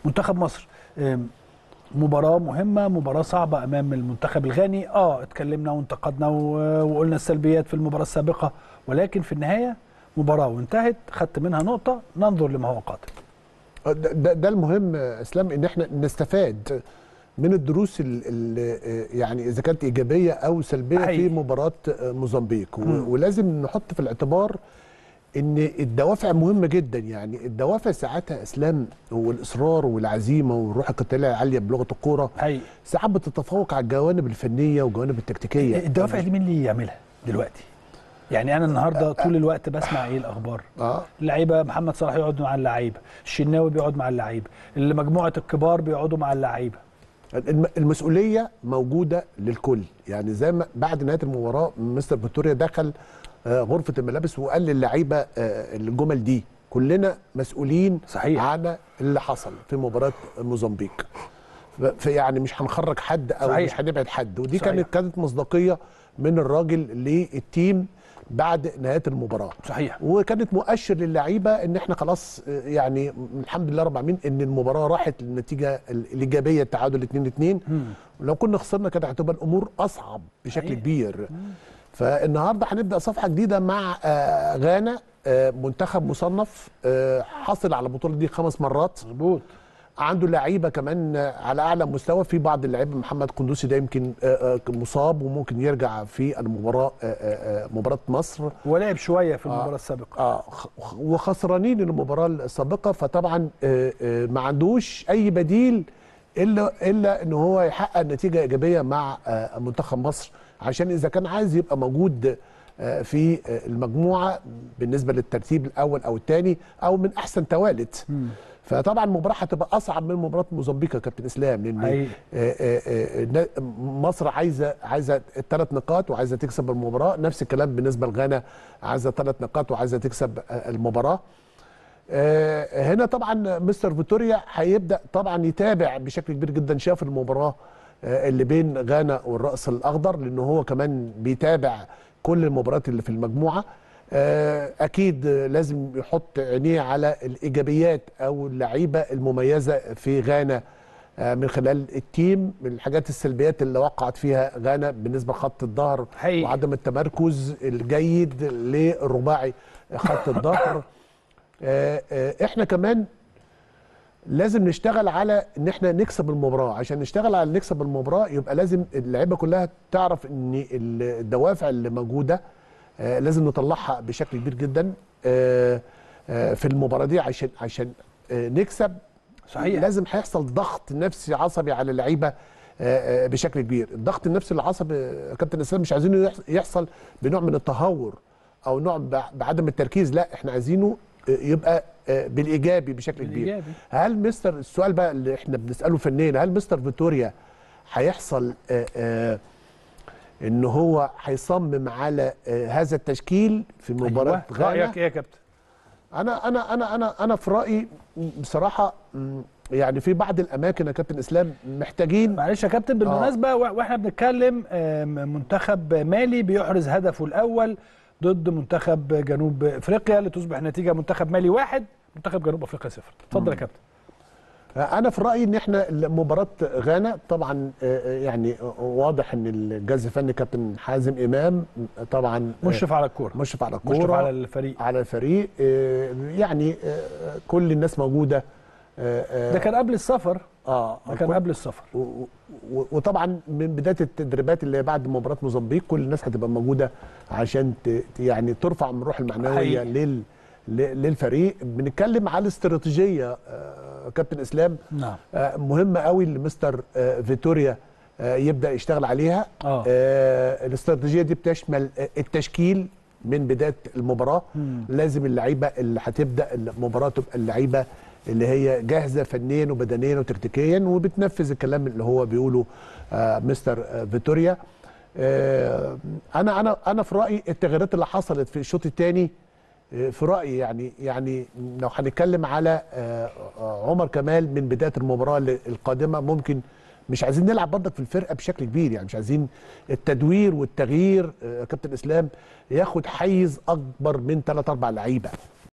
منتخب مصر آم، مباراة مهمة مباراة صعبة أمام المنتخب الغاني آه اتكلمنا وانتقدنا و- وقلنا السلبيات في المباراة السابقة ولكن في النهاية مباراة وانتهت خدت منها نقطة ننظر لما هو قادم ده, ده, ده المهم آه، اسلام ان احنا نستفاد من الدروس اللي يعني اذا كانت ايجابيه او سلبيه حقيقي. في مباراه آه، موزمبيق و- مم. ولازم نحط في الاعتبار ان الدوافع مهمه جدا يعني الدوافع ساعتها اسلام والاصرار والعزيمه والروح القتاليه العاليه بلغه الكوره حقيقي ساعات بتتفوق على الجوانب الفنيه والجوانب التكتيكيه الدوافع دي مين اللي يعملها دلوقتي؟ يعني أنا النهاردة طول الوقت بسمع إيه الأخبار اه اللعيبه محمد صلاح يقعد مع اللعيبه الشناوي بيقعد مع اللعيبه اللي مجموعه الكبار بيقعدوا مع اللعيبه الم- المسؤوليه موجوده للكل يعني زي ما بعد نهايه المباراه مستر فيتوريا دخل آه، غرفه الملابس وقال للعيبه آه، الجمل دي كلنا مسؤولين صحيح. على اللي حصل في مباراه موزمبيق ف- فيعني مش هنخرج حد او صحيح. مش هنبعد حد ودي صحيح. كانت كانت مصداقيه من الراجل للتيم بعد نهايه المباراه صحيح وكانت مؤشر للعيبه ان احنا خلاص آه، يعني الحمد لله رب العالمين ان المباراه راحت للنتيجه ال- الايجابيه التعادل 2 2 مم. ولو كنا خسرنا كانت هتبقى الامور اصعب بشكل حقيقي. كبير فالنهارده هنبدا صفحه جديده مع آه، غانا آه، منتخب مصنف آه، حصل على البطوله دي خمس مرات مظبوط عنده لعيبه كمان آه، على اعلى مستوى في بعض اللعيبه محمد قندوسي ده يمكن آه، آه، مصاب وممكن يرجع في المباراه آه، آه، آه، مباراه مصر ولعب شويه في المباراه السابقه اه خ- وخسرانين المباراه السابقه فطبعا آه، آه، ما عندوش اي بديل الا الا ان هو يحقق نتيجه ايجابيه مع آه، منتخب مصر عشان اذا كان عايز يبقى موجود آه، في آه، المجموعه بالنسبه للترتيب الاول او الثاني او من احسن توالد مم. فطبعا المباراه هتبقى اصعب من مباراه موزمبيق يا كابتن اسلام لان حقيقي. آه، آه، آه، نا- مصر عايزه عايزه الثلاث نقاط وعايزه تكسب المباراه نفس الكلام بالنسبه لغانا عايزه ثلاث نقاط وعايزه تكسب آه، المباراه آه، هنا طبعا مستر فيتوريا هيبدا طبعا يتابع بشكل كبير جدا شاف المباراه آه، اللي بين غانا والراس الاخضر لانه هو كمان بيتابع كل المباريات اللي في المجموعه آه، اكيد آه، لازم يحط عينيه على الايجابيات او اللعيبه المميزه في غانا آه، من خلال التيم من الحاجات السلبيات اللي وقعت فيها غانا بالنسبه لخط الظهر حقيقي. وعدم التمركز الجيد للرباعي خط الظهر آه، آه، احنا كمان لازم نشتغل على ان احنا نكسب المباراه عشان نشتغل على نكسب المباراه يبقى لازم اللعيبه كلها تعرف ان الدوافع اللي موجوده آه، لازم نطلعها بشكل كبير جدا آه، آه، في المباراه دي عشان عشان آه، نكسب صحيح. لازم هيحصل ضغط نفسي عصبي على اللعيبه آه، آه، بشكل كبير الضغط النفسي العصبي يا كابتن اسلام مش عايزينه يحص- يحصل بنوع من التهور او نوع بع- بعدم التركيز لا احنا عايزينه آه، يبقى آه، بالايجابي بشكل كبير بالإيجابي. هل مستر السؤال بقى اللي احنا بنساله فنيا هل مستر فيتوريا هيحصل آه، آه، ان هو هيصمم على آه، هذا التشكيل في مباراه أيوة. غانا رايك ايه يا كابتن انا انا انا انا انا في رايي بصراحه م، يعني في بعض الاماكن يا كابتن اسلام محتاجين معلش يا كابتن بالمناسبه و- واحنا بنتكلم آم، منتخب مالي بيحرز هدفه الاول ضد منتخب جنوب افريقيا لتصبح نتيجه منتخب مالي واحد منتخب جنوب افريقيا صفر اتفضل يا كابتن انا في رايي ان احنا مباراه غانا طبعا آه، يعني واضح ان الجهاز الفني كابتن حازم امام طبعا آه، مشرف على الكوره مشرف على الكوره مشرف على الفريق على الفريق آه، يعني آه، كل الناس موجوده آه، آه، ده كان قبل السفر اه ده كان قبل السفر و- و- وطبعا من بدايه التدريبات اللي بعد مباراه موزمبيق كل الناس هتبقى موجوده عشان ت- ت- يعني ترفع من الروح المعنويه حقيقي. لل ل- للفريق بنتكلم على الاستراتيجيه آه، كابتن اسلام نعم آه، مهمه قوي اللي مستر آه، فيتوريا آه، يبدا يشتغل عليها آه. آه، الاستراتيجيه دي بتشمل آه، التشكيل من بدايه المباراه مم. لازم اللعيبه اللي هتبدا المباراه تبقى اللعيبه اللي هي جاهزه فنيا وبدنيا وتكتيكيا وبتنفذ الكلام اللي هو بيقوله آه، مستر آه، فيتوريا آه، انا انا انا في رايي التغييرات اللي حصلت في الشوط الثاني في رايي يعني يعني لو هنتكلم على آه، آه، عمر كمال من بدايه المباراه القادمه ممكن مش عايزين نلعب برضك في الفرقه بشكل كبير يعني مش عايزين التدوير والتغيير آه، كابتن اسلام ياخد حيز اكبر من ثلاث اربع لعيبه